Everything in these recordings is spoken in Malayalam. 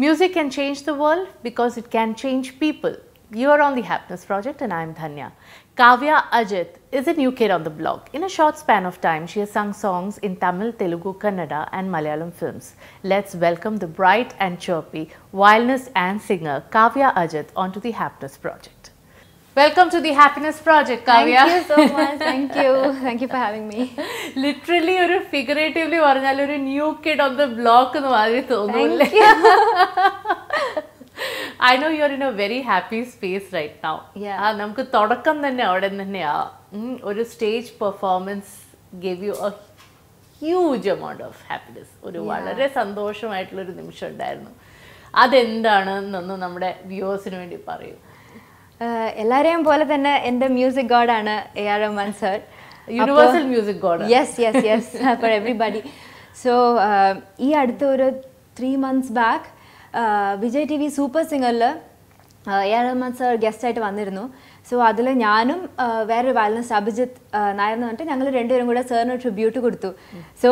Music can change the world because it can change people. You are on the Happiness Project, and I am Dhanya. Kavya Ajit is a new kid on the block. In a short span of time, she has sung songs in Tamil, Telugu, Kannada, and Malayalam films. Let's welcome the bright and chirpy violinist and singer Kavya Ajit onto the Happiness Project. Welcome to the Happiness Project, Kavya. Thank you so much. Thank you. Thank you for having me. Literally ഒരു ഫിഗറേറ്റീവ്ലി പറഞ്ഞാൽ ഒരു new kid on the block എന്ന് മാതിരി തോന്നൂല്ലേ I know you are in a very happy space right now Yeah. ആ നമുക്ക് തുടക്കം തന്നെ അവിടെ തന്നെയാ ഉം, ഒരു stage performance give you a huge amount of happiness ഒരു വളരെ സന്തോഷമായിട്ടുള്ള ഒരു നിമിഷം ഉണ്ടായിരുന്നു അതെന്താണ് എന്നൊന്ന് നമ്മുടെ വ്യൂവേഴ്സിന് വേണ്ടി പറയൂ ആഹ് എല്ലാരെയും പോലെ തന്നെ എൻ്റെ മ്യൂസിക് ഗോഡാണ് A R Rahman sir universal music god yes yes yes for everybody so ഈ അടുത്ത ഒരു three months back Vijay TV വി സൂപ്പർ സിംഗറിൽ എ ആർ റഹ്മാൻ സർ ഗസ്റ്റായിട്ട് വന്നിരുന്നു സോ അതിൽ ഞാനും ആഹ് വേറൊരു വയലൻസ് അഭിജിത്ത് ആഹ് നായർ എന്ന് പറഞ്ഞിട്ട് ഞങ്ങൾ രണ്ടുപേരും കൂടെ സാറിന് ട്രിബ്യൂട്ട് കൊടുത്തു സോ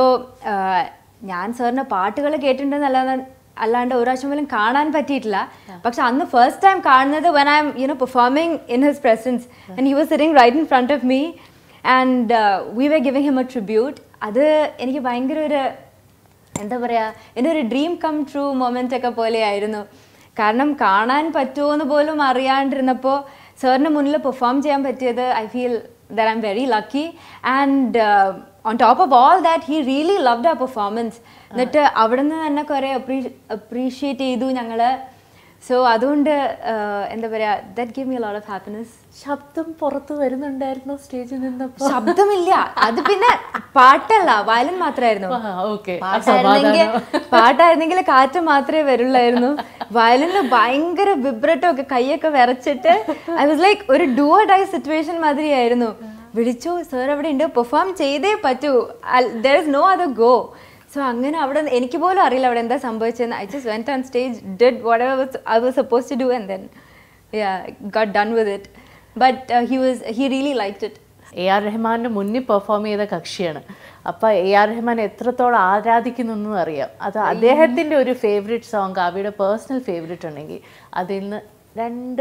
ഞാൻ സാറിൻ്റെ പാട്ടുകൾ കേട്ടിട്ടുണ്ടെന്നല്ലാതെ അല്ലാണ്ട് ഒരു പ്രാവശ്യം പോലും കാണാൻ പറ്റിയിട്ടില്ല പക്ഷെ അന്ന് ഫസ്റ്റ് ടൈം കാണുന്നത് when I am you know performing in his presence and he was sitting right in front of me and we were giving him a tribute അത് എനിക്ക് ഭയങ്കര ഒരു എന്താ പറയുക എൻ്റെ ഒരു ഡ്രീം കം ട്രൂ മൊമെൻ്റ് ഒക്കെ പോലെയായിരുന്നു കാരണം കാണാൻ പറ്റുമോ എന്ന് പോലും അറിയാണ്ടിരുന്നപ്പോൾ സാറിന് മുന്നിൽ പെർഫോം ചെയ്യാൻ പറ്റിയത് I feel that I am very lucky and on top of all that he really loved ആ പെർഫോമൻസ് എന്നിട്ട് അവിടെ നിന്ന് തന്നെ കുറേ അപ്രീഷിയേറ്റ് ചെയ്തു ഞങ്ങൾ സോ അതുകൊണ്ട് uh, എന്താ പറയുക that give me lot of happiness ശബ്ദം പുറത്ത് വരുന്നുണ്ടായിരുന്നു സ്റ്റേജിൽ നിന്നപ്പോ ശബ്ദമില്ല അത് പിന്നെ പാട്ടല്ല വയലിൻ മാത്രമായിരുന്നു ഓക്കെ പാട്ടായിരുന്നെങ്കിൽ പാട്ടായിരുന്നെങ്കിൽ കാറ്റ് മാത്രമേ വരുള്ളായിരുന്നു വയലിന് ഭയങ്കര വിബ്രട്ടോ ഒക്കെ കൈയൊക്കെ വിറച്ചിട്ട് ഐ വാസ് ലൈക്ക് ഒരു ഡു ഡൈ സിറ്റുവേഷൻ മാതിരിയായിരുന്നു വിളിച്ചു സാർ അവിടെ ഉണ്ട് പെർഫോം ചെയ്തേ പറ്റൂ there is no other go so അങ്ങനെ അവിടെ എനിക്ക് പോലും അറിയില്ല അവിടെ എന്താ സംഭവിച്ചതെന്ന് I just went on stage did whatever I was suppose to do and then got done with it but he was he really like it A R റഹ്മാന്റെ മുന്നിൽ പെർഫോം ചെയ്ത കക്ഷിയാണ് അപ്പൊ എ ആർ റഹ്മാൻ എത്രത്തോളം ആരാധിക്കുന്നു എന്നും അറിയാം അത് അദ്ദേഹത്തിന്റെ ഒരു ഫേവറേറ്റ് സോങ് കാവ്യയുടെ പേഴ്സണൽ ഫേവറേറ്റ് ഉണ്ടെങ്കിൽ അതിൽ നിന്ന് രണ്ട്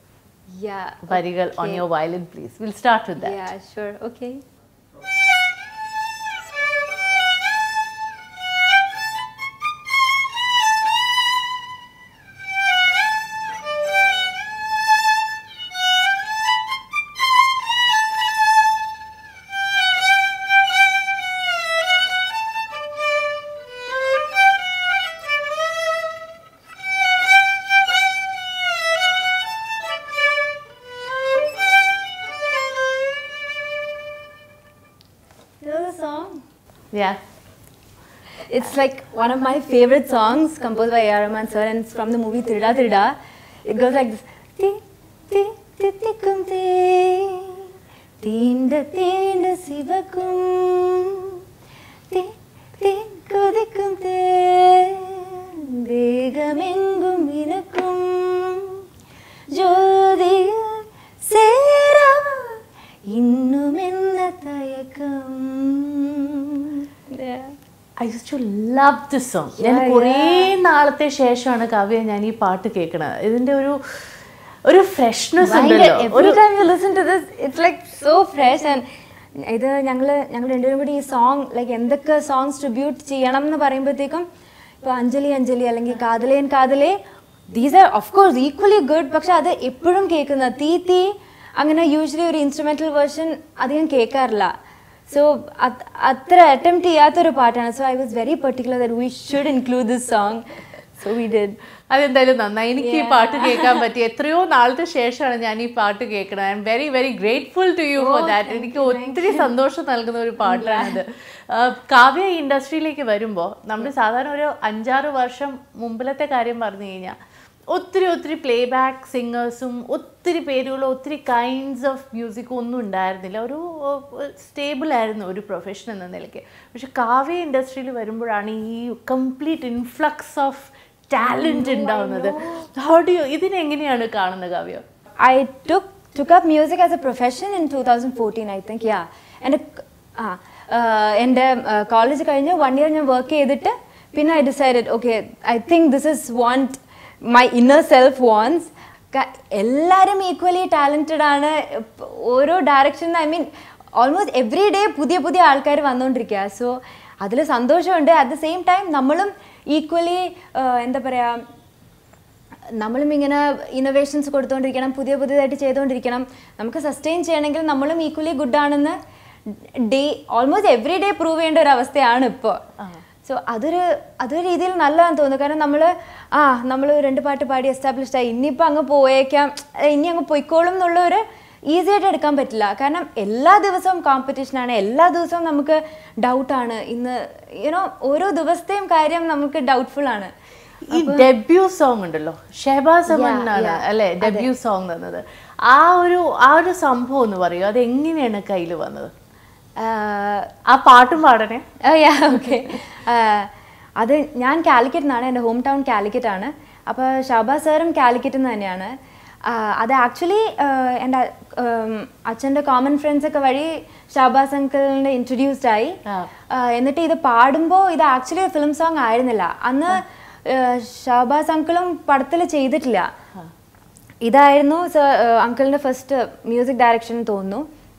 യാ വരികൾ on your violin please will start with that Yeah, sure. Okay. You know the song? Yeah. It's like one of my favorite songs composed by A.R. Rahman sir and it's from the movie Tirda Tirda. It goes like this. Ti, ti, ti, tikkum ti. തീണ്ട തീണ്ട ശിവക്കും തി തി കൊതിക്കും തേ ദേഹമെങ്കും ഇനക്കും ജ്യോതിയിൽ சேரா இன்னும் என்ன தயக்கம் I use to love this song ഞാൻ Yeah, കുറേ നാളത്തെ ശേഷമാണ് കാവ്യ ഞാൻ ഈ പാട്ട് കേൾക്കണത് ഇതിന്റെ ഒരു ഒരു ഫ്രഷ്നെസ് ഉണ്ടല്ലോ every time you listen to this it's like so fresh and ഇത് ഞങ്ങൾ ഞങ്ങൾ രണ്ടുപേരും കൂടി ഈ സോങ് ലൈക്ക് എന്തൊക്കെ സോങ്സ് ട്രിബ്യൂട്ട് ചെയ്യണം എന്ന് പറയുമ്പോഴത്തേക്കും ഇപ്പോൾ അഞ്ജലി അഞ്ജലി അല്ലെങ്കിൽ കാതലേൻ കാതലേ these are of course equally good പക്ഷെ അത് എപ്പോഴും കേൾക്കുന്ന തീ തീ അങ്ങനെ യൂഷ്വലി ഒരു ഇൻസ്ട്രുമെന്റൽ വേർഷൻ അധികം കേൾക്കാറില്ല സോ അത്ര അറ്റംപ്റ്റ് ചെയ്യാത്തൊരു പാട്ടാണ് so I was very particular that we should include this song so we did അതെന്തായാലും നന്നായി എനിക്ക് ഈ പാട്ട് കേൾക്കാൻ പറ്റി എത്രയോ നാളത്തെ ശേഷമാണ് ഞാൻ ഈ പാട്ട് കേൾക്കണത് I am very very grateful to you for that എനിക്ക് ഒത്തിരി സന്തോഷം നൽകുന്ന ഒരു പാട്ടാണിത് ആ, കാവ്യ ഈ ഇൻഡസ്ട്രിയിലേക്ക് വരുമ്പോൾ നമ്മൾ സാധാരണ ഒരു അഞ്ചാറ് വർഷം മുമ്പിലത്തെ കാര്യം പറഞ്ഞു കഴിഞ്ഞാൽ ഒത്തിരി ഒത്തിരി പ്ലേ ബാക്ക് സിംഗേഴ്സും ഒത്തിരി പേരുകളും ഒത്തിരി കൈൻഡ്സ് ഓഫ് മ്യൂസിക്കും ഒന്നും ഉണ്ടായിരുന്നില്ല ഒരു സ്റ്റേബിൾ ആയിരുന്നു ഒരു പ്രൊഫഷൻ എന്ന നിലയ്ക്ക് പക്ഷെ കാവ്യ ഇൻഡസ്ട്രിയിൽ വരുമ്പോഴാണ് ഈ കംപ്ലീറ്റ് ഇൻഫ്ലക്സ് ഓഫ് ടാലൻറ്റ് ഉണ്ടാവുന്നത് ഹൗ ഡു യു ഇതിനെങ്ങനെയാണ് കാണുന്നത് Kavya I took took up music as a profession in 2014, I think. Yeah, and ആ എൻ്റെ കോളേജ് കഴിഞ്ഞ് വൺ ഇയർ ഞാൻ വർക്ക് ചെയ്തിട്ട് പിന്നെ I decided okay I think this is want my inner self wants എല്ലാവരും ഈക്വലി ടാലൻറ്റഡ് ആണ് ഇപ്പ- ഓരോ direction I mean almost every day പുതിയ പുതിയ ആൾക്കാർ വന്നുകൊണ്ടിരിക്കുക സോ അതിൽ സന്തോഷമുണ്ട് അറ്റ് ദ സെയിം ടൈം നമ്മളും ഈക്വലി എന്താ പറയുക നമ്മളും ഇങ്ങനെ ഇന്നോവേഷൻസ് കൊടുത്തുകൊണ്ടിരിക്കണം പുതിയ പുതിയതായിട്ട് ചെയ്തുകൊണ്ടിരിക്കണം നമുക്ക് സസ്റ്റെയിൻ ചെയ്യണമെങ്കിൽ നമ്മളും ഈക്വലി ഗുഡ് ആണെന്ന് day almost every day prove ചെയ്യേണ്ട ഒരു അവസ്ഥയാണ് ഇപ്പോൾ സോ അതൊരു അതൊരു രീതിയിൽ നല്ലതാണെന്ന് തോന്നുന്നു കാരണം നമ്മൾ ആ നമ്മൾ രണ്ട് പാട്ട് പാടി എസ്റ്റാബ്ലിഷ്ഡ് ആയി ഇനിയിപ്പോൾ അങ്ങ് പോയേക്കാം ഏ, ഇനി അങ്ങ് പൊയ്ക്കോളും എന്നുള്ള ഒരു ഈസി ആയിട്ട് എടുക്കാൻ പറ്റില്ല കാരണം എല്ലാ ദിവസവും കോമ്പറ്റീഷനാണ് എല്ലാ ദിവസവും നമുക്ക് ഡൗട്ടാണ് ഇന്ന് യുനോ ഓരോ ദിവസത്തെയും കാര്യം നമുക്ക് ഡൗട്ട്ഫുൾ ആണ് ഈ ഡെബ്യൂ സോങ് ഉണ്ടല്ലോ ഷഹബാസ് അമനാണ് yeah. അല്ലെ ഡെബ്യൂ സോങ് തന്നത് ആ ഒരു ആ ഒരു സംഭവം ഒന്ന് പറയൂ അത് എങ്ങനെയാണ് കയ്യിൽ വന്നത് ആഹ് ആ പാട്ടും പാടണേ ഓക്കെ അത് ഞാൻ കാലിക്കറ്റ് നിന്നാണ് എൻ്റെ ഹോം ടൗൺ കാലിക്കറ്റ് ആണ് അപ്പോൾ ഷാബാസ് സാറും കാലിക്കറ്റിൽ നിന്ന് തന്നെയാണ് ആഹ് അത് ആക്ച്വലി എൻ്റെ അച്ഛൻ്റെ കോമൺ ഫ്രണ്ട്സ് ഒക്കെ വഴി ഷാബാസ് അങ്കിളിനെ ഇൻട്രൊഡ്യൂസ്ഡ് ആയി ആ. ആഹ് എന്നിട്ട് ഇത് പാടുമ്പോൾ ഇത് ആക്ച്വലി ഫിലിം സോങ് ആയിരുന്നില്ല അന്ന് ആഹ് ഷാബാസ് അങ്കിളും പടത്തിൽ ചെയ്തിട്ടില്ല ഇതായിരുന്നു സർ അങ്കിളിൻ്റെ ഫസ്റ്റ് മ്യൂസിക് ഡയറക്ഷൻ തോന്നുന്നു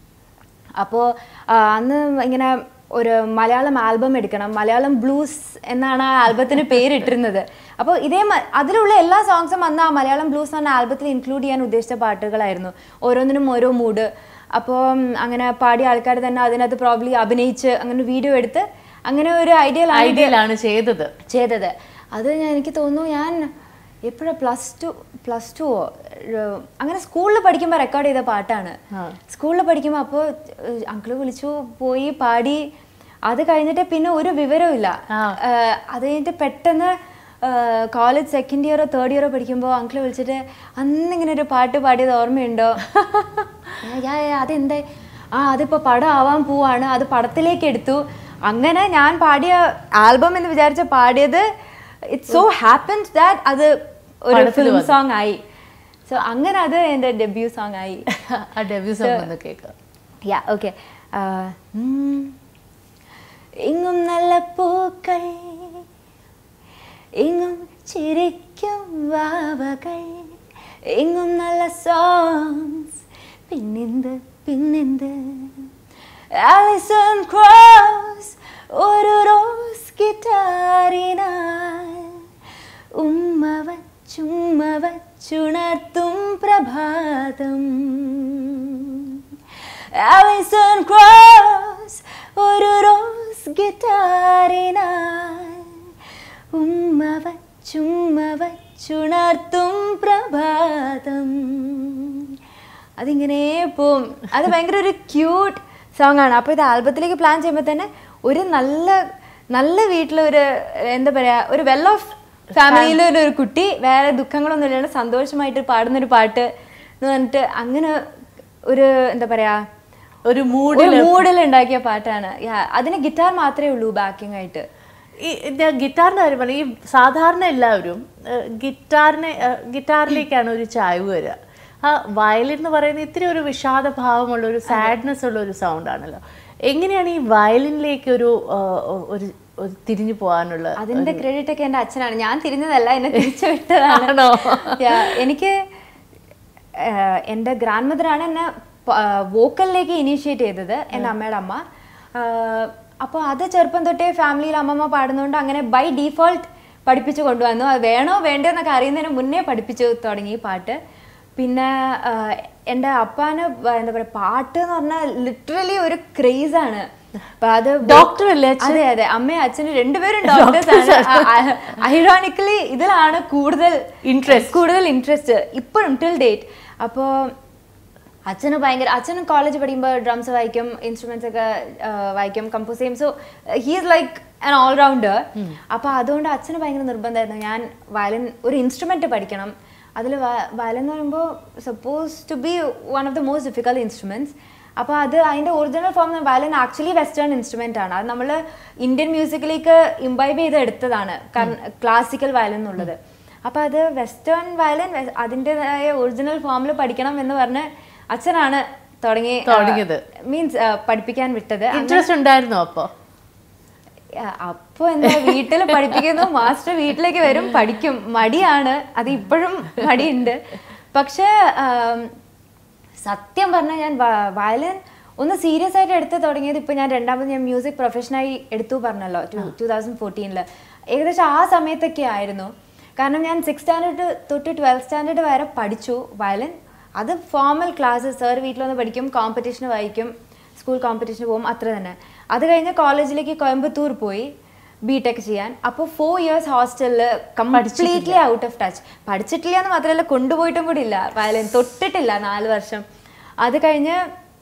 അപ്പോൾ അന്ന് ഇങ്ങനെ ഒരു മലയാളം ആൽബം എടുക്കണം മലയാളം ബ്ലൂസ് എന്നാണ് ആ ആൽബത്തിന് പേരിട്ടിരുന്നത് അപ്പോൾ ഇതേ മ- അതിലുള്ള എല്ലാ സോങ്സും അന്ന് ആ മലയാളം ബ്ലൂസ് എന്ന ആൽബത്തിൽ ഇൻക്ലൂഡ് ചെയ്യാൻ ഉദ്ദേശിച്ച പാട്ടുകളായിരുന്നു ഓരോന്നിനും ഓരോ മൂഡ് അപ്പോൾ അങ്ങനെ പാടിയ ആൾക്കാർ തന്നെ അതിനകത്ത് പ്രോബ്ലി അഭിനയിച്ച് അങ്ങനെ വീഡിയോ എടുത്ത് അങ്ങനെ ഒരു ഐഡിയൽ ഐഡിയയിലാണ് ചെയ്തത് ചെയ്തത് അത് ഞാൻ എനിക്ക് തോന്നുന്നു ഞാൻ എപ്പോഴാണ് പ്ലസ് ടു പ്ലസ് ടുവോ അങ്ങനെ സ്കൂളിൽ പഠിക്കുമ്പോൾ റെക്കോർഡ് ചെയ്ത പാട്ടാണ് ആ. സ്കൂളിൽ പഠിക്കുമ്പോൾ അപ്പോൾ അങ്കിള് വിളിച്ചു പോയി പാടി അത് കഴിഞ്ഞിട്ട് പിന്നെ ഒരു വിവരവും ഇല്ല ആ. ഏഹ് അത് കഴിഞ്ഞിട്ട് പെട്ടെന്ന് കോളേജ് സെക്കൻഡ് ഇയറോ തേർഡ് ഇയറോ പഠിക്കുമ്പോൾ അങ്കിള് വിളിച്ചിട്ട് അന്ന് ഇങ്ങനെ ഒരു പാട്ട് പാടിയത് ഓർമ്മയുണ്ടോ ഞാൻ, "യാ, യാ, അതെന്തേ ആ അതിപ്പോൾ പടം ആവാൻ പോവാണ് അത് പടത്തിലേക്ക് എടുത്തു അങ്ങനെ ഞാൻ പാടിയ ആൽബം എന്ന് വിചാരിച്ച പാടിയത് ഇറ്റ് സോ ഹാപ്പൻസ് ദാറ്റ് അത് ഒരു പടത്തില് ഫിലിം വന്നു. സോങ് ആയി സോ അങ്ങനെ അത് എൻ്റെ ഡെബ്യൂ സോങ് ആയി ആ ഡെബ്യൂ സോങ് ഒന്ന് കേൾക്കാം യാ ഓക്കെ ഇങ്ങും നല്ല പൂക്കൾ ഇങ്ങും ചിരിക്കും വാവകൾ ഇങ്ങും നല്ല സോങ്സ് പിന്നെന്ത് പിന്നെന്ത് ആലിസൺ ക്രോസ് ഒരു റോസ് ഗിറ്റാറിനാൽ ഉമ്മ വച്ചുമ്മ വച്ചുണർത്തും പ്രഭാതം ആലിസൺ ക്രോസ് ഒരു റോസ് ഗിറ്റാറിനാൽ ഉമ്മ വച്ചുമ്മ വച്ചുണർത്തും പ്രഭാതം അതിങ്ങനെ പോവും അത് ഭയങ്കര ഒരു ക്യൂട്ട് സോങ് ആണ് അപ്പോൾ ഇത് ആൽബത്തിലേക്ക് പ്ലാൻ ചെയ്യുമ്പോൾ തന്നെ ഒരു നല്ല നല്ല വീട്ടിലൊരു എന്താ പറയുക ഒരു വെൽ ഓഫ് ഫാമിലിയിലെ ഒരു കുട്ടി വേറെ ദുഃഖങ്ങളൊന്നും ഇല്ലാണ്ട് സന്തോഷമായിട്ട് പാടുന്നൊരു പാട്ട് എന്ന് പറഞ്ഞിട്ട് അങ്ങനെ ഒരു എന്താ പറയാ ഒരു മൂഡ് ഒരു മൂഡിൽ ഉണ്ടാക്കിയ പാട്ടാണ് Yeah, അതിന് ഗിറ്റാർ മാത്രമേ ഉള്ളൂ ബാക്കിംഗ് ആയിട്ട് ഈ ഗിറ്റാറിന്റെ കാര്യം പറഞ്ഞ ഈ സാധാരണ എല്ലാവരും ഏഹ്, ഗിറ്റാറിനെ ഏഹ്, ഗിറ്റാറിലേക്കാണ് ഒരു ചായ്വ് വരിക ആ വയലിൻ എന്ന് പറയുന്നത് ഇത്തിരി ഒരു വിഷാദ ഭാവമുള്ള ഒരു സാഡ്നെസ് ഉള്ള ഒരു സൗണ്ട് ആണല്ലോ എങ്ങനെയാണ് ഈ വയലിനിലേക്ക് ഒരു ഏഹ്, ഒരു ഒരു തിരിഞ്ഞു പോകാനുള്ള അതിന്റെ ക്രെഡിറ്റ് ഒക്കെ എന്റെ അച്ഛനാണ് ഞാൻ തിരിഞ്ഞതല്ല എന്നെ തിരിച്ചു വിട്ടതാണ് ആണോ? Yeah, എനിക്ക് ആഹ്, എൻ്റെ ഗ്രാൻഡ് മദറാണ് എന്നെ വോക്കലിലേക്ക് ഇനീഷ്യേറ്റ് ചെയ്തത് എൻ്റെ അമ്മയുടെ അമ്മ അപ്പോൾ അത് ചെറുപ്പം തൊട്ടേ ഫാമിലിയിൽ അമ്മമ്മ പാടുന്നതുകൊണ്ട് അങ്ങനെ ബൈ ഡീഫോൾട്ട് പഠിപ്പിച്ചു കൊണ്ടുവന്നു അത് വേണോ വേണ്ടോ എന്നൊക്കെ അറിയുന്നതിന് മുന്നേ പഠിപ്പിച്ചു തുടങ്ങി ഈ പാട്ട് പിന്നെ ആഹ്, എൻ്റെ അപ്പാന് വ- എന്താ പറയുക പാട്ട് എന്ന് പറഞ്ഞാൽ ലിറ്ററലി ഒരു ക്രേസ് ആണ് അപ്പൊ അത് Doctor അല്ലേ അച്ഛൻ? അതെ അതെ അമ്മയും അച്ഛനും രണ്ടുപേരും ഡോക്ടേഴ്സ് ആണ് ഐറോണിക്കലി ഇതിലാണ് കൂടുതൽ Interest. കൂടുതൽ ഇൻട്രസ്റ്റ് ഇപ്പോഴും ടിൽ ഡേറ്റ് അപ്പോൾ അച്ഛന് ഭയങ്കര അച്ഛനും കോളേജ് പഠിക്കുമ്പോൾ ഡ്രംസ് വായിക്കും ഇൻസ്ട്രുമെന്റ്സ് ഒക്കെ ആ, വായിക്കും കമ്പോസ് ചെയ്യും so he's like an allrounder അപ്പോൾ അതുകൊണ്ട് അച്ഛന് ഭയങ്കര നിർബന്ധമായിരുന്നു ഞാൻ വയലിൻ ഒരു ഇൻസ്ട്രുമെന്റ് പഠിക്കണം അതിൽ വയലിൻ എന്ന് പറയുമ്പോൾ suppose to be one of the most difficult instruments അപ്പോൾ അത് അതിൻ്റെ original form violin actually western instrument ആണ് അത് നമ്മൾ ഇന്ത്യൻ മ്യൂസിക്കിലേക്ക് ഇംബൈബ് ചെയ്ത് എടുത്തതാണ് ക്ലാസിക്കൽ വയലിൻ എന്നുള്ളത് അപ്പോൾ അത് വെസ്റ്റേൺ വയലിൻ അതിൻ്റെതായ ഒറിജിനൽ ഫോമിൽ പഠിക്കണം എന്ന് പറഞ്ഞ് അച്ഛനാണ് തുടങ്ങി തുടങ്ങിയത്. മീൻസ് പഠിപ്പിക്കാൻ വിട്ടത് ഇൻട്രസ്റ്റ് ഉണ്ടായിരുന്നോ അപ്പോ അപ്പൊ എന്താ വീട്ടിൽ പഠിപ്പിക്കുന്നു മാസ്റ്റർ വീട്ടിലേക്ക് വരും പഠിക്കും മടിയാണ് അത് ഇപ്പോഴും മടിയുണ്ട് പക്ഷേ ആം, സത്യം പറഞ്ഞാൽ ഞാൻ വയലിൻ ഒന്ന് സീരിയസ് ആയിട്ട് എടുത്ത് തുടങ്ങിയത് ഇപ്പൊ ഞാൻ രണ്ടാമത് ഞാൻ മ്യൂസിക് പ്രൊഫഷനായി എടുത്തു പറഞ്ഞല്ലോ ടൂ തൗസൻഡ് ഫോർട്ടീനിൽ ഏകദേശം ആ സമയത്തൊക്കെ ആയിരുന്നു കാരണം ഞാൻ സിക്സ് സ്റ്റാൻഡേർഡ് തൊട്ട് ട്വൽത്ത് സ്റ്റാൻഡേർഡ് വരെ പഠിച്ചു വയലിൻ അത് ഫോർമൽ ക്ലാസ് സാർ വീട്ടിൽ വന്ന് പഠിക്കും കോമ്പറ്റീഷന് വായിക്കും സ്കൂൾ കോമ്പറ്റീഷന് പോകും അത്ര തന്നെ അത് കഴിഞ്ഞ് കോളേജിലേക്ക് കോയമ്പത്തൂർ പോയി ബി ടെക് ചെയ്യാൻ അപ്പോൾ ഫോർ ഇയേഴ്സ് ഹോസ്റ്റലിൽ കംപ്ലീറ്റ്ലി ഔട്ട് ഓഫ് ടച്ച് പഠിച്ചിട്ടില്ല എന്ന് മാത്രമല്ല കൊണ്ടുപോയിട്ടും കൂടി ഇല്ല വയലിൻ തൊട്ടിട്ടില്ല നാല് വർഷം അത് കഴിഞ്ഞ്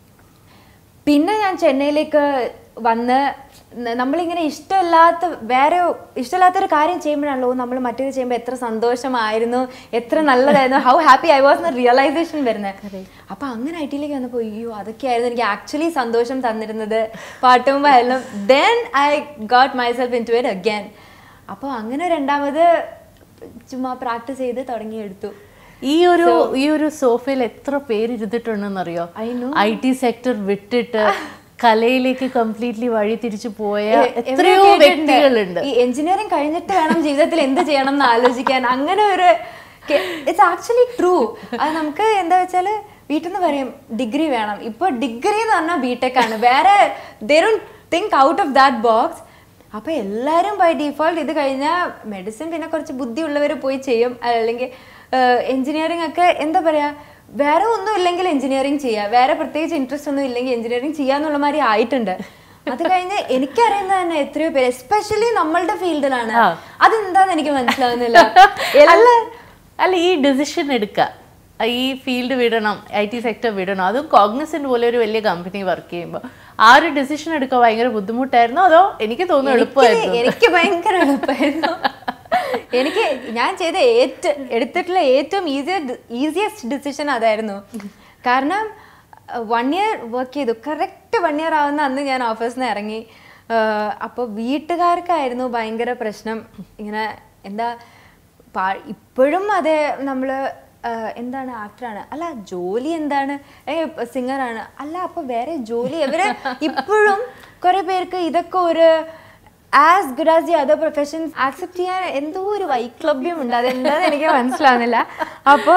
പിന്നെ ഞാൻ ചെന്നൈയിലേക്ക് വന്ന് ന- നമ്മളിങ്ങനെ ഇഷ്ടമില്ലാത്ത വേറെ ഇഷ്ടമില്ലാത്തൊരു കാര്യം ചെയ്യുമ്പോഴാണല്ലോ നമ്മൾ മറ്റേത് ചെയ്യുമ്പോൾ എത്ര സന്തോഷമായിരുന്നു എത്ര നല്ലതായിരുന്നു ഹൗ ഹാപ്പി ഐ വാസ് എന്ന റിയലൈസേഷൻ വരുന്നത് അപ്പൊ അങ്ങനെ ഐ ടിയിലേക്ക് വന്നപ്പോൾ അയ്യോ അതൊക്കെയായിരുന്നു എനിക്ക് ആക്ച്വലി സന്തോഷം തന്നിരുന്നത് പാട്ടും വയലും then I got myself into it again അപ്പോൾ അങ്ങനെ രണ്ടാമത് ചുമ്മാ പ്രാക്ടീസ് ചെയ്ത് തുടങ്ങിയെടുത്തു ഈ ഒരു ഈ ഒരു സോഫയിൽ എത്ര പേര് ഇരുന്നിട്ടുണ്ടെന്നറിയോ I know. I T sector വിട്ടിട്ട് കലയിലേക്ക് കംപ്ലീറ്റ്ലി വഴി തിരിച്ചു പോയ എ- എത്രയോ എവിടെയോ കേട്ടിട്ടുണ്ട്. വ്യക്തികളുണ്ട് ഈ എഞ്ചിനീയറിംഗ് കഴിഞ്ഞിട്ട് വേണം ജീവിതത്തിൽ എന്ത് ചെയ്യണം എന്ന് ആലോചിക്കാൻ അങ്ങനെ ഒരു ഇറ്റ്സ് ആക്ച്വലി ട്രൂ അത് നമുക്ക് എന്താ വെച്ചാല് വീട്ടിൽ നിന്ന് പറയും ഡിഗ്രി വേണം ഇപ്പൊ ഡിഗ്രി എന്ന് പറഞ്ഞാൽ ബിടെക് ആണ് വേറെ there think out of that box അപ്പൊ എല്ലാരും ബൈ ഡിഫോൾട്ട് ഇത് കഴിഞ്ഞാൽ മെഡിസിൻ പിന്നെ കുറച്ച് ബുദ്ധിയുള്ളവർ പോയി ചെയ്യും അല്ലെങ്കിൽ എഞ്ചിനീയറിംഗ് ഒക്കെ എന്താ പറയാ വേറെ ഒന്നും ഇല്ലെങ്കിൽ എഞ്ചിനീയറിംഗ് ചെയ്യുക വേറെ പ്രത്യേകിച്ച് ഇൻട്രസ്റ്റ് ഒന്നും ഇല്ലെങ്കിൽ എഞ്ചിനീയറിംഗ് ചെയ്യാന്നുള്ള മാതിരി ആയിട്ടുണ്ട് അത് കഴിഞ്ഞ് എനിക്കറിയുന്ന തന്നെ എത്രയോ പേര് എസ്പെഷ്യലി നമ്മളുടെ ഫീൽഡിലാണ് ആ. അതെന്താന്ന് എനിക്ക് മനസ്സിലാവുന്നില്ല എല്ലാ അല്ല ഈ ഡിസിഷൻ എടുക്കുക ഈ ഫീൽഡ് വിടണം ഐ ടി സെക്ടർ വിടണം അതും കോഗ്നസെന്റ് പോലെ ഒരു വലിയ കമ്പനി വർക്ക് ചെയ്യുമ്പോൾ ആ ഒരു ഡിസിഷൻ എടുക്കുക ഭയങ്കര ബുദ്ധിമുട്ടായിരുന്നോ അതോ എനിക്ക് തോന്നുന്നു എനിക്ക് എളുപ്പമായിരുന്നു എനിക്ക് ഭയങ്കര എളുപ്പമായിരുന്നു എനിക്ക് ഞാൻ ചെയ്ത ഏറ്റ എടുത്തിട്ടുള്ള ഏറ്റവും ഈസിയ ഈസിയസ്റ്റ് ഡിസിഷൻ അതായിരുന്നു കാരണം വൺ ഇയർ വർക്ക് ചെയ്തു കറക്റ്റ് വൺ ഇയർ ആവുന്ന അന്ന് ഞാൻ ഓഫീസിൽ നിന്ന് ഇറങ്ങി അപ്പോൾ വീട്ടുകാർക്കായിരുന്നു ഭയങ്കര പ്രശ്നം ഇങ്ങനെ എന്താ പാ ഇപ്പോഴും അതെ നമ്മൾ എന്താണ് ആക്ടറാണ് അല്ല ജോലി എന്താണ് സിംഗറാണ് അല്ല അപ്പൊ വേറെ ജോലി ഇവര് ഇപ്പോഴും കുറെ പേർക്ക് ഇതൊക്കെ ഒരു as good as the other professions accept ചെയ്യാൻ എന്തോ ഒരു വൈക്ലഭ്യം ഉണ്ട് അതെന്താന്ന് എനിക്ക് മനസ്സിലാവുന്നില്ല അപ്പോൾ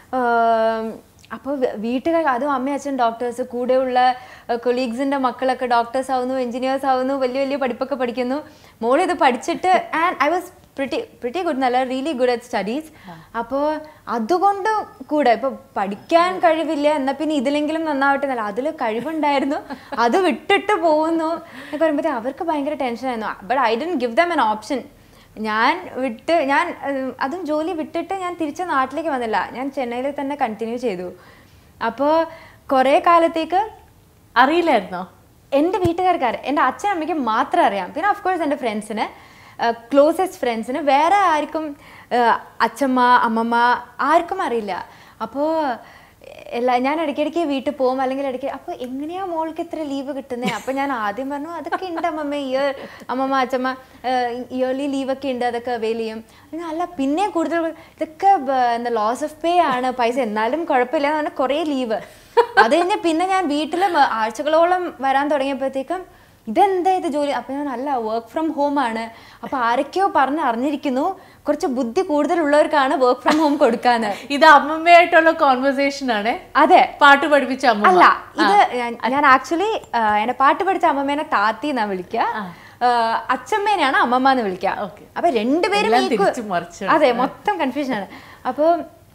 അപ്പോൾ വീട്ടുകാർ അതും അമ്മയും അച്ഛൻ ഡോക്ടേഴ്സ് കൂടെയുള്ള കൊളീഗ്സിന്റെ മക്കളൊക്കെ ഡോക്ടേഴ്സ് ആവുന്നു എഞ്ചിനീയേഴ്സ് ആവുന്നു വലിയ വലിയ പഠിപ്പൊക്കെ പഠിക്കുന്നു മോൾ ഇത് പഠിച്ചിട്ട് and I was pretty pretty good നല്ല റിയലി ഗുഡ് അറ്റ് സ്റ്റഡീസ് അപ്പോൾ അതുകൊണ്ട് കൂടെ ഇപ്പൊ പഠിക്കാൻ കഴിവില്ല എന്നാൽ പിന്നെ ഇതിലെങ്കിലും നന്നാവട്ടെ എന്നല്ല അതിൽ കഴിവുണ്ടായിരുന്നു അത് വിട്ടിട്ട് പോകുന്നു എന്നൊക്കെ പറയുമ്പോഴത്തേ അവർക്ക് ഭയങ്കര ടെൻഷനായിരുന്നു but I didn't give them an option ഞാൻ വിട്ട് ഞാൻ ഉം, അതും ജോലി വിട്ടിട്ട് ഞാൻ തിരിച്ച് നാട്ടിലേക്ക് വന്നില്ല ഞാൻ ചെന്നൈയിൽ തന്നെ കണ്ടിന്യൂ ചെയ്തു അപ്പോൾ കുറേ കാലത്തേക്ക് അറിയില്ലായിരുന്നോ എൻ്റെ വീട്ടുകാർക്ക് അറിയാം എൻ്റെ അച്ഛൻ അമ്മയ്ക്ക് മാത്രം അറിയാം പിന്നെ ഓഫ് കോഴ്സ് എൻ്റെ ഫ്രണ്ട്സിന് ക്ലോസസ്റ്റ് ഫ്രണ്ട്സിന് വേറെ ആർക്കും ആ, അച്ഛമ്മ അമ്മമ്മ ആർക്കും അറിയില്ല അപ്പോൾ എല്ലാ ഞാൻ ഇടയ്ക്കിടയ്ക്ക് വീട്ടിൽ പോകും അല്ലെങ്കിൽ ഇടയ്ക്ക് അപ്പോൾ എങ്ങനെയാ മോൾക്ക് ഇത്ര ലീവ് കിട്ടുന്നത് അപ്പോൾ ഞാൻ ആദ്യം പറഞ്ഞു അതൊക്കെ ഉണ്ട് അമ്മമ്മ ഇയർ അമ്മമ്മ അച്ഛമ്മ ഇയർലി ലീവൊക്കെ ഉണ്ട് അതൊക്കെ അവൈൽ ചെയ്യും ഞാൻ, അല്ല പിന്നെ കൂടുതൽ ഇതൊക്കെ ബ- എന്താ ലോസ് ഓഫ് പേ ആണ് പൈസ എന്നാലും കുഴപ്പമില്ല എന്ന് പറഞ്ഞാൽ കുറേ ലീവ് അത് കഴിഞ്ഞ് പിന്നെ ഞാൻ വീട്ടിൽ ആഴ്ചകളോളം വരാൻ തുടങ്ങിയപ്പോഴത്തേക്കും ഇതെന്താ ഇത് ജോലി അപ്പൊ ഞാൻ അല്ല വർക്ക് ഫ്രം ഹോം ആണ് അപ്പൊ ആരൊക്കെയോ പറഞ്ഞ് അറിഞ്ഞിരിക്കുന്നു കുറച്ച് ബുദ്ധി കൂടുതലുള്ളവർക്കാണ് വർക്ക് ഫ്രം ഹോം കൊടുക്കാന്ന് ഇത് അമ്മമ്മയായിട്ടുള്ള കോൺവെർസേഷൻ ആണ് അതെ പാട്ട് പഠിപ്പിച്ച അമ്മ അല്ല ഇത് ഞാൻ- ഞാൻ ആക്ച്വലി എന്നെ പാട്ട് പഠിച്ച അമ്മമ്മേനെ താത്തി എന്നാ വിളിക്കുക ആ, അച്ഛമ്മേനെയാണ് അമ്മമ്മ എന്ന് വിളിക്കുക Okay. അപ്പൊ രണ്ടുപേരും എല്ലാം equal- തിരിച്ചും മറിച്ചും. അതെ മൊത്തം കൺഫ്യൂഷൻ ആണ് അപ്പോൾ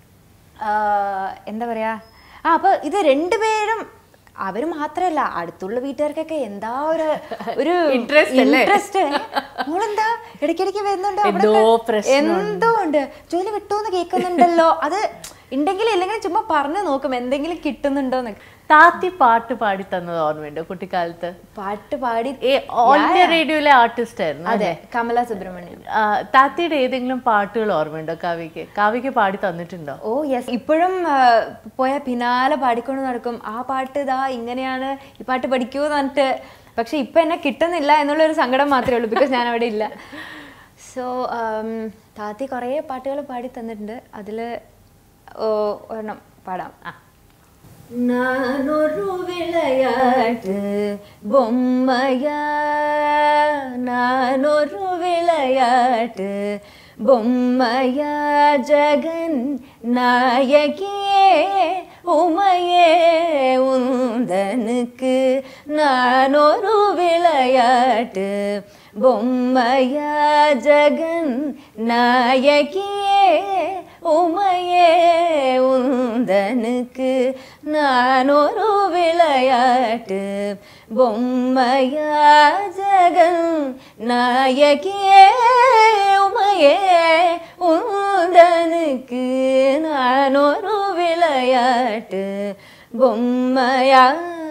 എന്താ പറയാ ആ അപ്പൊ ഇത് രണ്ടുപേരും അവര് മാത്രല്ല അടുത്തുള്ള വീട്ടുകാർക്കൊക്കെ എന്താ ഒരു ഒരു Interest അല്ലേ? ഇൻട്രസ്റ്റ് മോളെന്താ ഇടയ്ക്കിടയ്ക്ക് വരുന്നുണ്ട് അവിടെ എന്തോ ഒക്കെ പ്രശ്നമുണ്ട്. എന്തോ ഉണ്ട് ജോലി കിട്ടുമെന്ന് കേൾക്കുന്നുണ്ടല്ലോ അത് ഉണ്ടെങ്കിൽ ഇല്ലെങ്കിൽ ചുമ്മാ പറഞ്ഞു നോക്കും എന്തെങ്കിലും കിട്ടുന്നുണ്ടോന്നൊക്കെ താത്തി പാട്ട് പാടി തന്നത് ഓർമ്മയുണ്ടോ കുട്ടിക്കാലത്ത് പാട്ട് പാടി ഏ ഓൾ ഇന്ത്യ റേഡിയോയിലെ ആർട്ടിസ്റ്റ് ആയിരുന്നു അതെ കമല സുബ്രഹ്മണ്യൻ ആ, താത്തിയുടെ ഏതെങ്കിലും പാട്ടുകൾ ഓർമ്മയുണ്ടോ കാവ്യക്ക് കാവ്യക്ക് പാടി തന്നിട്ടുണ്ടോ ഓ യെസ് ഇപ്പോഴും ആ, പോയ പിന്നാലെ പാടിക്കൊണ്ട് നടക്കും ആ പാട്ട് ഇതാ ഇങ്ങനെയാണ് ഈ പാട്ട് പഠിക്കൂ എന്ന് പറഞ്ഞിട്ട് പക്ഷെ ഇപ്പൊ എന്നെ കിട്ടുന്നില്ല എന്നുള്ളൊരു സങ്കടം മാത്രമേ ഉള്ളൂ ബിക്കോസ് ഞാൻ അവിടെ ഇല്ല സോ താത്തി കുറേ പാട്ടുകൾ പാടി തന്നിട്ടുണ്ട് അതിൽ ഒരെണ്ണം പാടാം ആ நானொரு விளையாட்டு பொம்மையா நானொரு விளையாட்டு பொம்மையா ஜகன் நாயகியே உமையே உந்தனுக்கு நான் ஒரு விளையாட்டு பொம்மையா ஜகன் நாயகியே உமையே உந்தனுக்கு நான் ஒரு விளையாட்டு பொம்மையா ஜகன் நாயகியே உமையே உந்தனுக்கு நான் ஒரு விளையாட்டு பொம்மையா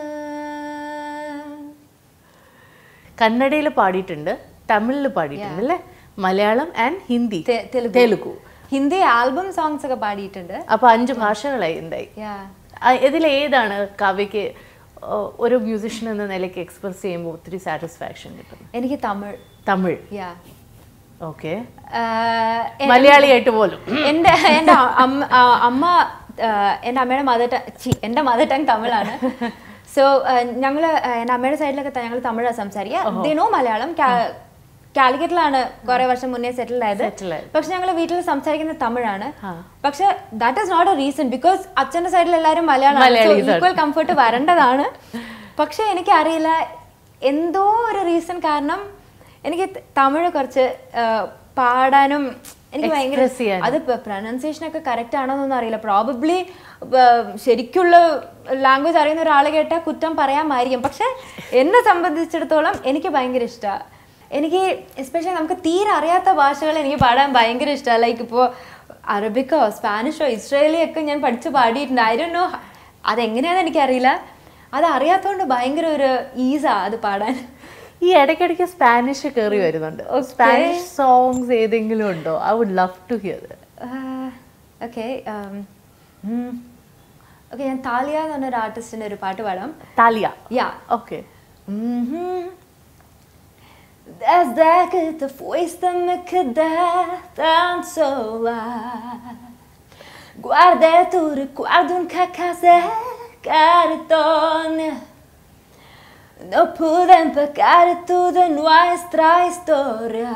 കന്നഡയിൽ പാടിയിട്ടുണ്ട് തമിഴിൽ പാടിയിട്ടുണ്ട് അല്ലേ മലയാളം ആൻഡ് ഹിന്ദി തെ- തെലുഗു. തെലുഗു ഹിന്ദി ആൽബം സോങ്സ് ഒക്കെ പാടിയിട്ടുണ്ട് അപ്പൊ അഞ്ച് ഭാഷകളായി എന്തായി Yeah. ഇതിൽ ഏതാണ് കാവ്യക്ക് ആ, ഒരു മ്യൂസിഷ്യൻ എന്ന നിലയ്ക്ക് എക്സ്പ്രസ് ചെയ്യുമ്പോൾ ഒത്തിരി സാറ്റിസ്ഫാക്ഷൻ കിട്ടുന്നത് എനിക്ക് തമിഴ് തമിഴ് യാ ഓക്കെ മലയാളിയായിട്ട് പോലും എൻ്റെ എൻ്റെ അമ്മ ആ, അമ്മ ആ, എൻ്റെ അമ്മയുടെ മദർ ടങ് എൻ്റെ മദർ ടങ് തമിഴാണ് സോ ഞങ്ങൾ എൻ്റെ അമ്മയുടെ സൈഡിലൊക്കെ ഞങ്ങൾ തമിഴാണ് സംസാരിക്കുക ദിനോ മലയാളം കാ- കാലിക്കറ്റിലാണ് കുറെ വർഷം മുന്നേ സെറ്റിൽ ആയത് Settle ആയത്. പക്ഷെ ഞങ്ങൾ വീട്ടിൽ സംസാരിക്കുന്നത് തമിഴാണ് ആ. പക്ഷെ that is not a reason because അച്ഛന്റെ സൈഡിൽ എല്ലാവരും മലയാളം Malayalis ആണ്. ഈക്വൽ കംഫർട്ട് വരേണ്ടതാണ് പക്ഷെ എനിക്കറിയില്ല എന്തോ ഒരു റീസൺ കാരണം എനിക്ക് ത- തമിഴ് കുറച്ച് ആ, പാടാനും എനിക്ക് ഭയങ്കര Express ചെയ്യാനും. അത് പ്രൊനൗൺസിയേഷൻ ഒക്കെ കറക്റ്റ് ആണോന്നൊന്നും അറിയില്ല പ്രോബബ്ലി ശരിക്കുള്ള ലാംഗ്വേജ് അറിയുന്ന ഒരാളെ കേട്ടാൽ കുറ്റം പറയാമായിരിക്കും പക്ഷെ എന്നെ സംബന്ധിച്ചിടത്തോളം എനിക്ക് ഭയങ്കര ഇഷ്ടമാണ് എനിക്ക് എസ്പെഷ്യലി നമുക്ക് തീരെ അറിയാത്ത ഭാഷകൾ എനിക്ക് പാടാൻ ഭയങ്കര ഇഷ്ടമാണ് ലൈക്ക് ഇപ്പോൾ അറബിക്കോ സ്പാനിഷോ ഇസ്രേലിയോ ഒക്കെ ഞാൻ പഠിച്ച് പാടിയിട്ടുണ്ട് ഐ ഡോ നോ അതെങ്ങനെയാണെന്ന് എനിക്കറിയില്ല അത് അറിയാത്തതുകൊണ്ട് ഭയങ്കര ഒരു ഈസാ അത് പാടാൻ ഈ ഇടയ്ക്കിടയ്ക്ക് സ്പാനിഷ് കയറി വരുന്നുണ്ട് സ്പാനിഷ് സോങ്സ് ഏതെങ്കിലും ഉണ്ടോ I would love to hear okay okay ഞാൻ താലിയ എന്ന് പറഞ്ഞൊരു ആർട്ടിസ്റ്റിൻ്റെ ഒരു പാട്ട് പാടാം Thalia yeah okay Uhum. Desde que te fuiste me quedé tan sola. Guardé tu recuerdo en cajas de cartón. No pude empacar toda nuestra historia.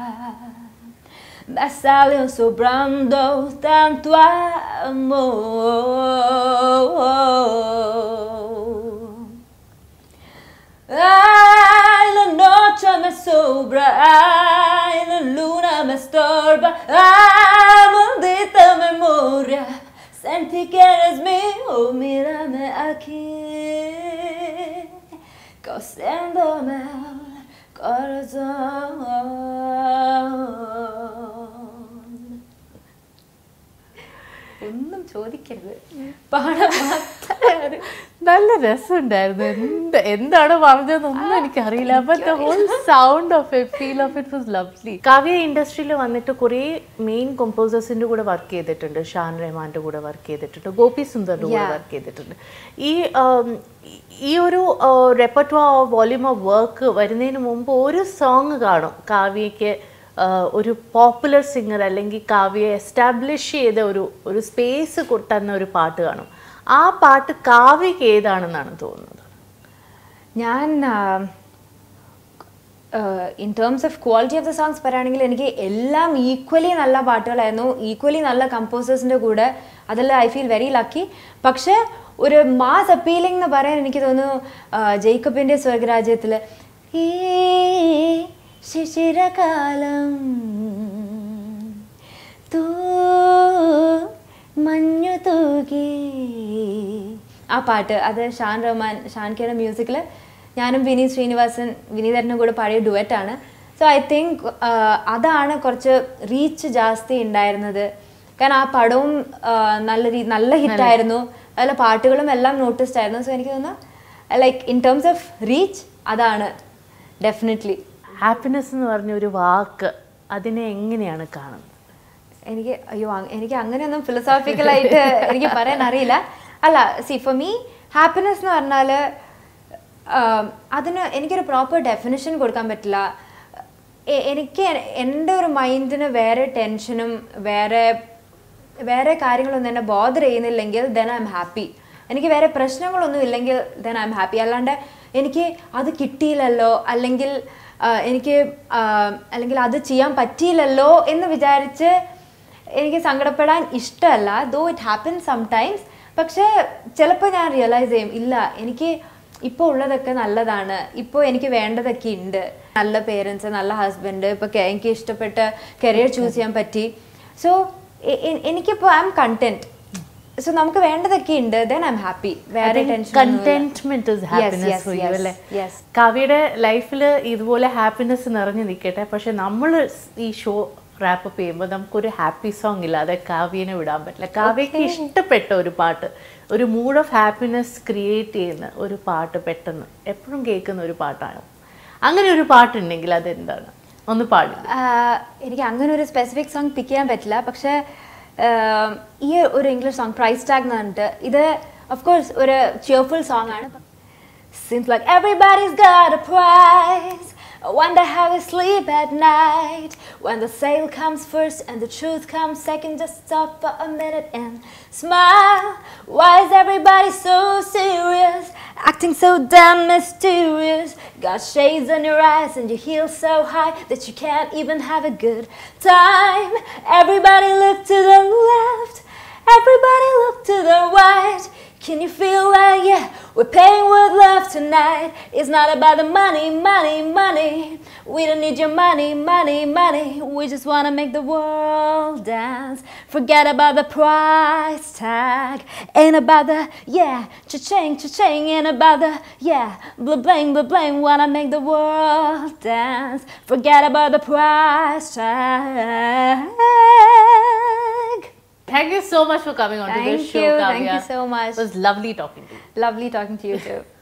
Me salió sobrando tanto amor. Ay, la noche me sobra, ay, la luna me estorba, ay, maldita memoria, sentí que eres mío, mírame aquí, cosiéndome el corazón. ഒന്നും ചോദിക്കരുത് പാടാൻ മാത്രമേ നല്ല രസമുണ്ടായിരുന്നു എന്ത് എന്താണ് പറഞ്ഞതെന്നൊന്നും എനിക്കറിയില്ല but the whole sound of it feel of it was lovely Kavya ഇൻഡസ്ട്രിയിൽ വന്നിട്ട് കുറേ മെയിൻ കമ്പോസേഴ്സിന്റെ കൂടെ വർക്ക് ചെയ്തിട്ടുണ്ട് ഷാൻ റഹ്മാന്റെ കൂടെ വർക്ക് ചെയ്തിട്ടുണ്ട് ഗോപി സുന്ദറിന്റെ കൂടെ Yeah. വർക്ക് ചെയ്തിട്ടുണ്ട് ഈ um, ഈ- ഈ ഒരു റെപ്പർട്വ വോല്യൂം ഓഫ് വർക്ക് വരുന്നതിന് മുമ്പ് ഒരു സോങ് കാണും കാവ്യയ്ക്ക് ആഹ്, ഒരു പോപ്പുലർ സിംഗർ അല്ലെങ്കിൽ കാവ്യയെ എസ്റ്റാബ്ലിഷ് ചെയ്ത ഒരു ഒരു സ്പേസ് തന്ന ഒരു പാട്ട് കാണും ആ പാട്ട് കാവ്യക്ക് ഏതാണെന്നാണ് തോന്നുന്നത് ഞാൻ in terms of quality of the songs പറയുകയാണെങ്കിൽ എനിക്ക് എല്ലാം ഈക്വലി നല്ല പാട്ടുകളായിരുന്നു ഈക്വലി നല്ല കമ്പോസേഴ്സിൻ്റെ കൂടെ അതിൽ ഐ ഫീൽ വെരി ലക്കി പക്ഷേ ഒരു മാസ് അപ്പീലിംഗ് എന്ന് പറയാൻ എനിക്ക് തോന്നുന്നു ആ, ജേക്കബിൻ്റെ സ്വർഗരാജ്യത്തിൽ ഈ ശിശിരകാലം തൂ മഞ്ഞു തൂകി ആ പാട്ട് അത് ഷാൻ റഹ്മാൻ ഷാൻ കെയുടെ മ്യൂസിക്കിൽ ഞാനും വിനീത് ശ്രീനിവാസൻ വിനീതരനും കൂടെ പാടിയ ഡുവറ്റാണ് സോ ഐ തിങ്ക് അതാണ് കുറച്ച് റീച്ച് ജാസ്തി ഉണ്ടായിരുന്നത് കാരണം ആ പടവും ആ, നല്ല രീ നല്ല ഹിറ്റായിരുന്നു അതിലെ പാട്ടുകളും എല്ലാം നോട്ടിസ്ഡ് ആയിരുന്നു സോ എനിക്ക് തോന്നുന്നു like in terms of reach അതാണ് ഡെഫിനറ്റ്ലി ഹാപ്പിനെസ് എന്ന് പറഞ്ഞ ഒരു വാക്ക് അതിനെ എങ്ങനെയാണ് കാണുന്നത് എനിക്ക് അയ്യോ അങ്- എനിക്ക് അങ്ങനെയൊന്നും ഫിലോസോഫിക്കലായിട്ട് എനിക്ക് പറയാൻ അറിയില്ല അല്ല സി ഫോർ മീ ഹാപ്പിനെസ് എന്ന് പറഞ്ഞാൽ അതിന് എനിക്കൊരു പ്രോപ്പർ ഡെഫിനിഷൻ കൊടുക്കാൻ പറ്റില്ല എ- എനിക്ക് എൻ്റെ ഒരു മൈൻഡിന് വേറെ ടെൻഷനും വേറെ വേറെ കാര്യങ്ങളൊന്നും എന്നെ ബോധർ ചെയ്യുന്നില്ലെങ്കിൽ ദെൻ ഐ എം ഹാപ്പി എനിക്ക് വേറെ പ്രശ്നങ്ങളൊന്നും ഇല്ലെങ്കിൽ ദെൻ ഐ എം ഹാപ്പി അല്ലാണ്ട് എനിക്ക് അത് കിട്ടിയില്ലല്ലോ അല്ലെങ്കിൽ ആ, എനിക്ക് ആ, അല്ലെങ്കിൽ അത് ചെയ്യാൻ പറ്റിയില്ലല്ലോ എന്ന് വിചാരിച്ച് എനിക്ക് സങ്കടപ്പെടാൻ ഇഷ്ടമല്ല ദോ ഇറ്റ് ഹാപ്പൻ സംടൈംസ് പക്ഷേ ചിലപ്പോൾ ഞാൻ റിയലൈസ് ചെയ്യും ഇല്ല എനിക്ക് ഇപ്പോൾ ഉള്ളതൊക്കെ നല്ലതാണ് ഇപ്പോൾ എനിക്ക് വേണ്ടതൊക്കെ ഉണ്ട് നല്ല പേരൻസ് നല്ല ഹസ്ബൻഡ് ഇപ്പോൾ എനിക്ക് ഇഷ്ടപ്പെട്ട കരിയർ ചൂസ് ചെയ്യാൻ പറ്റി സോ എനിക്കിപ്പോൾ ഐ എം കണ്ടന്റ് സോ നമുക്ക് വേണ്ടതൊക്കെ ഉണ്ട് ദെൻ ഐ എം ഹാപ്പി വേറെ tension contentment is happiness for you അല്ലേ യെസ് കവിയുടെ ലൈഫിൽ ഇതുപോലെ ഹാപ്പിനെസ് നിറഞ്ഞു നിൽക്കട്ടെ പക്ഷെ നമ്മൾ ഈ ഷോ റാപ്പ് ചെയ്യുമ്പോൾ നമുക്കൊരു ഹാപ്പി സോങ് ഇല്ലാതെ കാവ്യനെ വിടാൻ പറ്റില്ല കാവ്യക്ക് ഇഷ്ടപ്പെട്ട ഒരു പാട്ട് ഒരു മൂഡ് ഓഫ് ഹാപ്പിനെസ് ക്രിയേറ്റ് ചെയ്യുന്ന ഒരു പാട്ട് പെട്ടെന്ന് എപ്പോഴും കേൾക്കുന്ന ഒരു പാട്ടാണ് അങ്ങനെ ഒരു പാട്ടുണ്ടെങ്കിൽ അതെന്താണ് ഒന്ന് പാടി എനിക്ക് അങ്ങനെ ഒരു സ്പെസിഫിക് സോങ് പിക്ക് ചെയ്യാൻ പറ്റില്ല പക്ഷേ ആഹ്, ഈ ഒരു ഇംഗ്ലീഷ് സോങ് പ്രൈസ് ടാഗ് എന്ന് പറഞ്ഞിട്ട് ഇത് ഓഫ് കോഴ്സ് ഒരു ചിയർഫുൾ സോങ് ആണ് Seems like everybody's got a prize. I wonder how we sleep at night. When the sale comes first and the truth comes second, just stop for a minute and smile. Why is everybody so serious? Acting so damn mysterious. Got shades in your eyes and your heels so high that you can't even have a good time. Everybody look to the left. Everybody look to the right. Can you feel that? Yeah, we're paying with love tonight. It's not about the money, money, money. We don't need your money, money, money. We just wanna make the world dance. Forget about the price tag. Ain't about the yeah, cha-ching, cha-ching. Ain't about the yeah, blah bling, blah bling. Wanna make the world dance. Forget about the price tag. Thank you so much for coming on to Thank this show you, thank you so much. It was lovely talking to you. Lovely talking to you too.